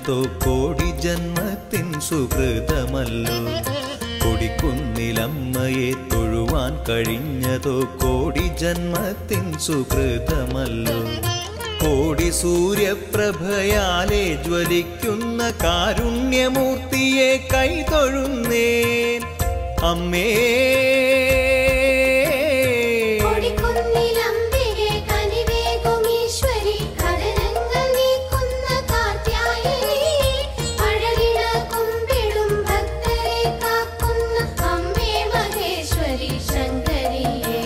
കഴിഞ്ഞതോ കോടി ജന്മത്തിൻ സുഹൃതമല്ലോ കൊടിക്കുന്നിലമ്മയെ തൊഴുവാൻ കഴിഞ്ഞതോ കോടി ജന്മത്തിൻ സുഹൃതമല്ലോ കോടി സൂര്യപ്രഭയാലെ ജ്വലിക്കുന്ന കാരുണ്യമൂർത്തിയെ കൈതൊഴുന്നേൻ അമ്മേ കൊടിക്കുന്നിലംബികെ കനിവേകുമീശ്വരി കടലങ്ങൾ നീക്കുന്ന കാർത്യായനി അഴകിട കുമ്പിടും ഭക്തരെ കാക്കുന്ന അമ്മേ മഹേശ്വരി ശങ്കരിയേ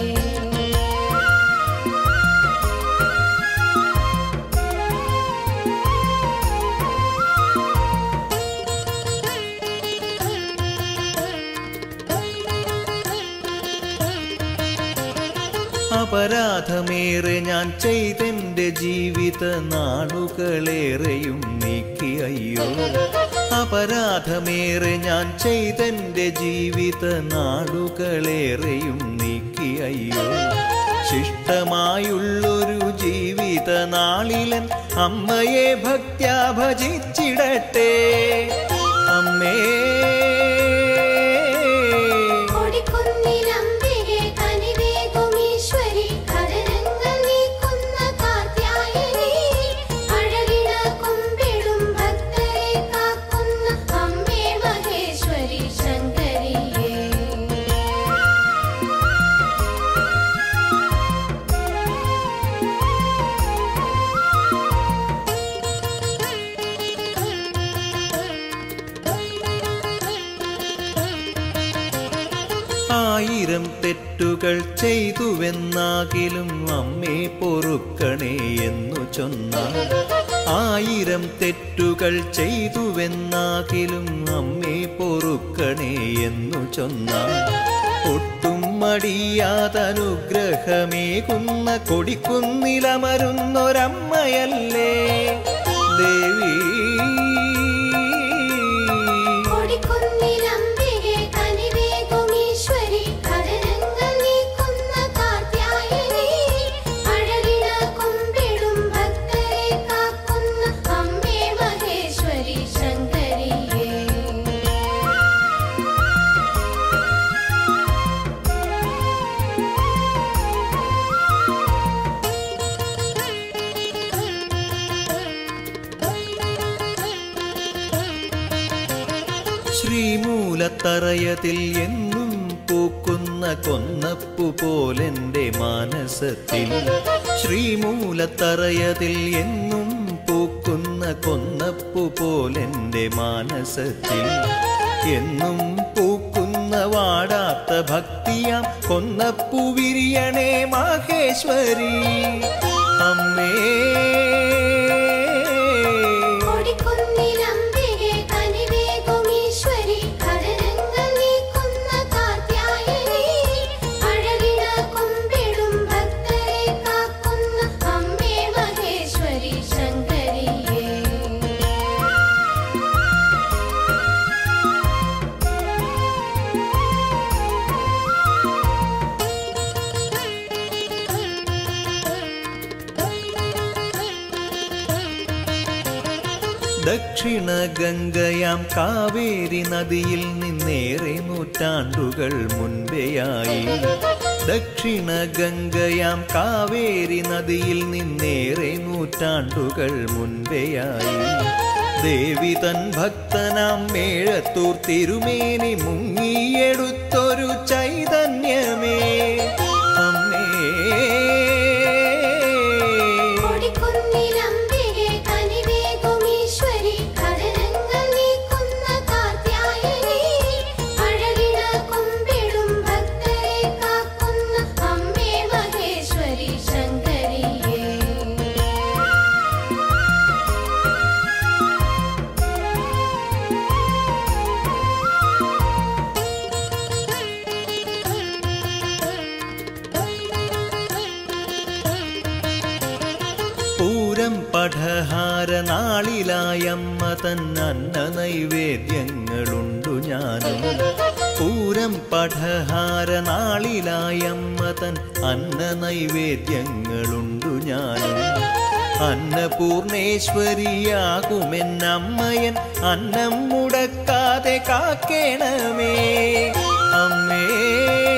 അപരാധമേറെ ഞാൻ ചെയ്തെന്റെ ജീവിത നാളുകളേറെയും നീക്കി അയ്യോ അപരാധമേറെ ഞാൻ ചെയ്തെന്റെ ജീവിത നാളുകളേറെയും നീക്കി അയ്യോ ശിഷ്ടമായുള്ളൊരു ജീവിത നാളിലൻ അമ്മയെ ഭക്ത്യാ ഭജിച്ചിടട്ടെ അമ്മേ കൊടിക്കുന്നിലംബികെ കനിവേകുമീശ്വരി കടലങ്ങൾ നീക്കുന്ന കാർത്യായനി അഴകിട കുമ്പിടും ഭക്തരെ കാക്കുന്ന അമ്മേ മഹേശ്വരി ശങ്കരിയേ ആയിരം തെറ്റുകൾ ചെയ്തുവെന്നാകിലും അമ്മേ പൊറുക്കണേ എന്നു ചൊന്നാൽ ആയിരം തെറ്റുകൾ ചെയ്തുവെന്നാകിലും അമ്മേ പൊറുക്കണേ എന്നു ചൊന്നാൽ ഒട്ടും മടിയാതനുഗ്രഹമേകുന്ന കൊടിക്കുന്നിലമരുന്നൊരമ്മയല്ലേ ദേവി കൊടിക്കുന്നിലംബികെ കനിവേകുമീശ്വരി കടലങ്ങൾ നീക്കുന്ന കാർത്യായനി അഴകിട കുമ്പിടും ഭക്തരെ കാക്കുന്ന അമ്മേ മഹേശ്വരി ശങ്കരിയേ ശ്രീമൂലത്തറയതിൽ എന്നും പൂക്കുന്ന കൊന്നപ്പു പോലെന്റെ മാനസത്തിൽ ശ്രീമൂലത്തറയതിൽ എന്നും പൂക്കുന്ന കൊന്നപ്പു പോലെന്റെ മാനസത്തിൽ എന്നും പൂക്കുന്ന വാടാത്ത ഭക്തിയാം കൊന്നപ്പു വിരിയണേ മാഹേശ്വരി അമ്മേ കൊടിക്കുന്നിലംബികെ കനിവേകുമീശ്വരി കടലങ്ങൾ നീക്കുന്ന കാർത്യായനി അഴകിട കുമ്പിടും ഭക്തരെ കാക്കുന്ന അമ്മേ മഹേശ്വരി ശങ്കരിയേ ദക്ഷിണ ഗംഗയാം കാവേരി നദിയിൽ നിന്നേറെ നൂറ്റാണ്ടുകൾ മുൻപെയായി ദക്ഷിണ ഗംഗയാം കാവേരി നദിയിൽ നിന്നേറെ നൂറ്റാണ്ടുകൾ മുൻപെയായി ദേവി തൻ ഭക്തനാം മേഴത്തൂർ തിരുമേനി മുങ്ങിയെടുത്തൊരു ചൈതന്യമേ അമ്മേ കൊടിക്കുന്നിലംബികെ കനിവേകുമീശ്വരി കടലങ്ങൾ നീക്കുന്ന കാർത്യായനി അഴകിട കുമ്പിടും ഭക്തരെ കാക്കുന്ന അമ്മേ മഹേശ്വരി ശങ്കരിയേ പൂരം പഠഹാര നാളിലായമ്മ തൻ അന്ന നൈവേദ്യങ്ങളുണ്ടു ഞാനും പൂരം പഠഹാര നാളിലായമ്മ തൻ അന്ന നൈവേദ്യങ്ങളുണ്ടു ഞാനും അന്നപൂർണേശ്വരിയാകുമെന്നമ്മയൻ അന്നം മുടക്കാതെ കാക്കേണമേ അമ്മേ